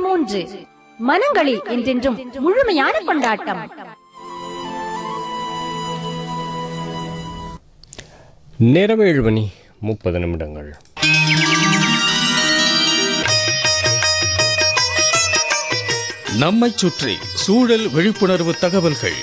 மூன்று மனங்களில் என்றென்றும் முழுமையான கொண்டாட்டம் நேரம் ஏழு மணி முப்பது நிமிடங்கள் நம்மைச் சுற்றி சூழல் விழிப்புணர்வு தகவல்கள்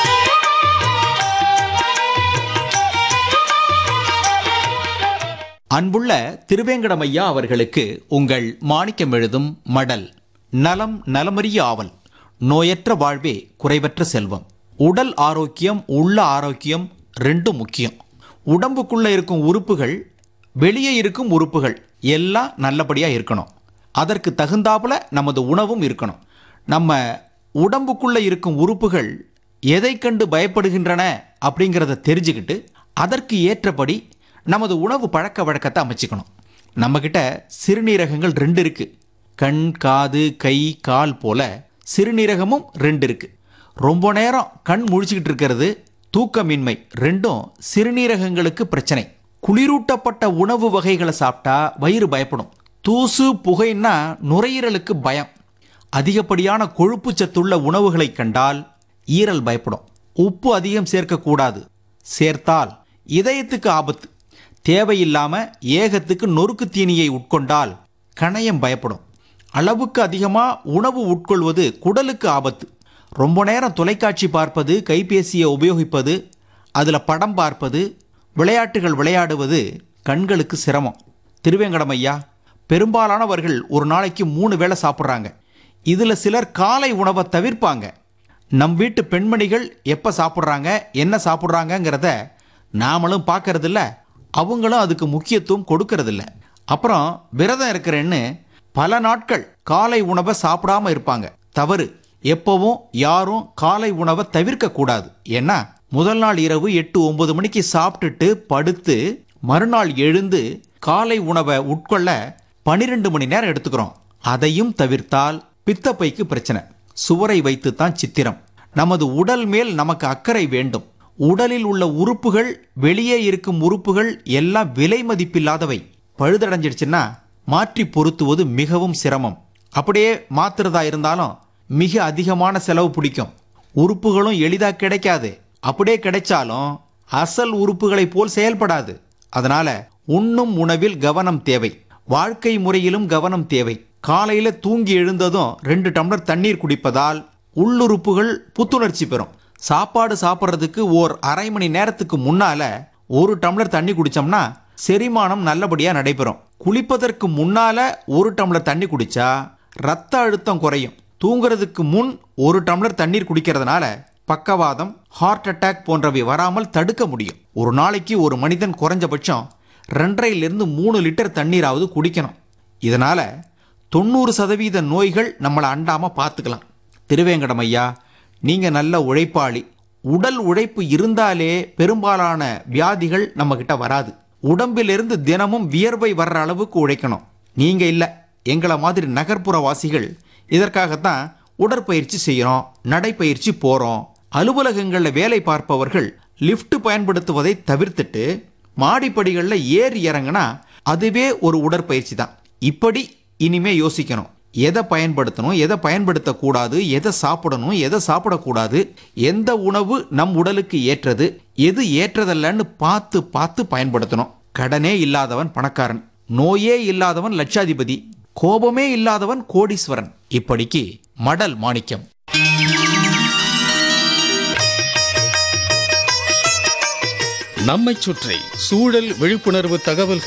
அன்புள்ள திருவேங்கடமையா அவர்களுக்கு உங்கள் மாணிக்கம் எழுதும் மடல் நலம் நலமறிய ஆவல் நோயற்ற வாழ்வே குறைவற்ற செல்வம் உடல் ஆரோக்கியம் உள்ள ஆரோக்கியம் ரெண்டும் முக்கியம் உடம்புக்குள்ள இருக்கும் உறுப்புகள் வெளியே இருக்கும் உறுப்புகள் எல்லாம் நல்லபடியா இருக்கணும் அதற்கு தகுந்தாப்புல நமது உணவும் இருக்கணும் நம்ம உடம்புக்குள்ள இருக்கும் உறுப்புகள் எதை கண்டு பயப்படுகின்றன அப்படிங்கிறத தெரிஞ்சுக்கிட்டு அதற்கு ஏற்றபடி நமது உணவு பழக்க வழக்கத்தை அமைச்சுக்கணும் நம்மக்கிட்ட சிறுநீரகங்கள் ரெண்டு இருக்கு கண் காது கை கால் போல சிறுநீரகமும் ரெண்டு இருக்கு ரொம்ப நேரம் கண் முழிச்சுக்கிட்டு இருக்கிறது தூக்கமின்மை ரெண்டும் சிறுநீரகங்களுக்கு பிரச்சனை குளிரூட்டப்பட்ட உணவு வகைகளை சாப்பிட்டா வயிறு பயப்படும் தூசு புகைன்னா நுரையீரலுக்கு பயம் அதிகப்படியான கொழுப்பு சத்துள்ள உணவுகளை கண்டால் ஈரல் பயப்படும் உப்பு அதிகம் சேர்க்கக்கூடாது சேர்த்தால் இதயத்துக்கு ஆபத்து தேவையில்லாம ஏகத்துக்கு நொறுக்கு தீனியை உட்கொண்டால் கணையம் பயப்படும் அளவுக்கு அதிகமாக உணவு உட்கொள்வது குடலுக்கு ஆபத்து ரொம்ப நேரம் தொலைக்காட்சி பார்ப்பது கைபேசியை உபயோகிப்பது அதில் படம் பார்ப்பது விளையாட்டுகள் விளையாடுவது கண்களுக்கு சிரமம் திருவேங்கடம் ஐயா பெரும்பாலானவர்கள் ஒரு நாளைக்கு மூணு வேளை சாப்பிட்றாங்க இதில் சிலர் காலை உணவை தவிர்ப்பாங்க நம் வீட்டு பெண்மணிகள் எப்போ சாப்பிட்றாங்க என்ன சாப்பிட்றாங்கங்கிறத நாமளும் பார்க்கறதில்ல அவங்களும் அதுக்கு முக்கியத்துவம் கொடுக்கறதில்ல அப்புறம் விரதம் இருக்கிறேன்னு பல நாட்கள் காலை உணவை சாப்பிடாம இருப்பாங்க தவறு எப்பவும் யாரும் காலை உணவை தவிர்க்க கூடாது ஏன்னா முதல் நாள் இரவு எட்டு ஒன்பது மணிக்கு சாப்பிட்டுட்டு படுத்து மறுநாள் எழுந்து காலை உணவை உட்கொள்ள பனிரெண்டு மணி நேரம் எடுத்துக்கிறோம் அதையும் தவிர்த்தால் பித்தப்பைக்கு பிரச்சனை சுவரை வைத்துத்தான் சித்திரம் நமது உடல் மேல் நமக்கு அக்கறை வேண்டும் உடலில் உள்ள உறுப்புகள் வெளியே இருக்கும் உறுப்புகள் எல்லாம் விலை மதிப்பில்லாதவை பழுதடைஞ்சிடுச்சுன்னா மாற்றி பொருத்துவது மிகவும் சிரமம் அப்படியே மாத்துறதா இருந்தாலும் மிக அதிகமான செலவு பிடிக்கும் உறுப்புகளும் எளிதா கிடைக்காது அப்படியே கிடைச்சாலும் அசல் உறுப்புகளைப் போல் செயல்படாது அதனால உண்ணும் உணவில் கவனம் தேவை வாழ்க்கை முறையிலும் கவனம் தேவை காலையில தூங்கி எழுந்ததும் ரெண்டு டம்ளர் தண்ணீர் குடிப்பதால் உள்ளுறுப்புகள் புத்துணர்ச்சி பெறும் சாப்பாடு சாப்பிட்றதுக்கு ஓர் அரை மணி நேரத்துக்கு முன்னால ஒரு டம்ளர் தண்ணி குடிச்சோம்னா செரிமானம் நல்லபடியா நடைபெறும் குளிப்பதற்கு முன்னால ஒரு டம்ளர் தண்ணி குடிச்சா ரத்த அழுத்தம் குறையும் தூங்குறதுக்கு முன் ஒரு டம்ளர் தண்ணீர் குடிக்கிறதுனால பக்கவாதம் ஹார்ட் அட்டாக் போன்றவை வராமல் தடுக்க முடியும் ஒரு நாளைக்கு ஒரு மனிதன் குறைஞ்சபட்சம் ரெண்டரைலிருந்து மூணு லிட்டர் தண்ணீராவது குடிக்கணும் இதனால தொண்ணூறு சதவீத நோய்கள் நம்மளை அண்டாம பார்த்துக்கலாம் திருவேங்கடம் ஐயா நீங்க நல்ல உழைப்பாளி உடல் உழைப்பு இருந்தாலே பெரும்பாலான வியாதிகள் நம்ம கிட்ட வராது உடம்பிலிருந்து தினமும் வியர்வை வர்ற அளவுக்கு உழைக்கணும் நீங்க இல்ல எங்களை மாதிரி நகர்ப்புற வாசிகள் இதற்காகத்தான் உடற்பயிற்சி செய்யறோம் நடைப்பயிற்சி போறோம் அலுவலகங்களில் வேலை பார்ப்பவர்கள் லிஃப்ட் பயன்படுத்துவதை தவிர்த்துட்டு மாடிப்படிகளில் ஏறி இறங்கினா அதுவே ஒரு உடற்பயிற்சி தான் இப்படி இனிமே யோசிக்கணும் எதை பயன்படுத்தணும் எதை பயன்படுத்தக்கூடாது எதை சாப்பிடணும் எதை சாப்பிடக்கூடாது எந்த உணவு நம் உடலுக்கு ஏற்றது எது ஏற்றதல்லன்னு பார்த்து பார்த்து பயன்படுத்தணும் கடனே இல்லாதவன் பணக்காரன் நோயே இல்லாதவன் லட்சாதிபதி கோபமே இல்லாதவன் கோடீஸ்வரன் இப்படிக்கு மடல் மாணிக்கம் நம்மைச் சுற்றி சூழல் விழிப்புணர்வு தகவல்கள்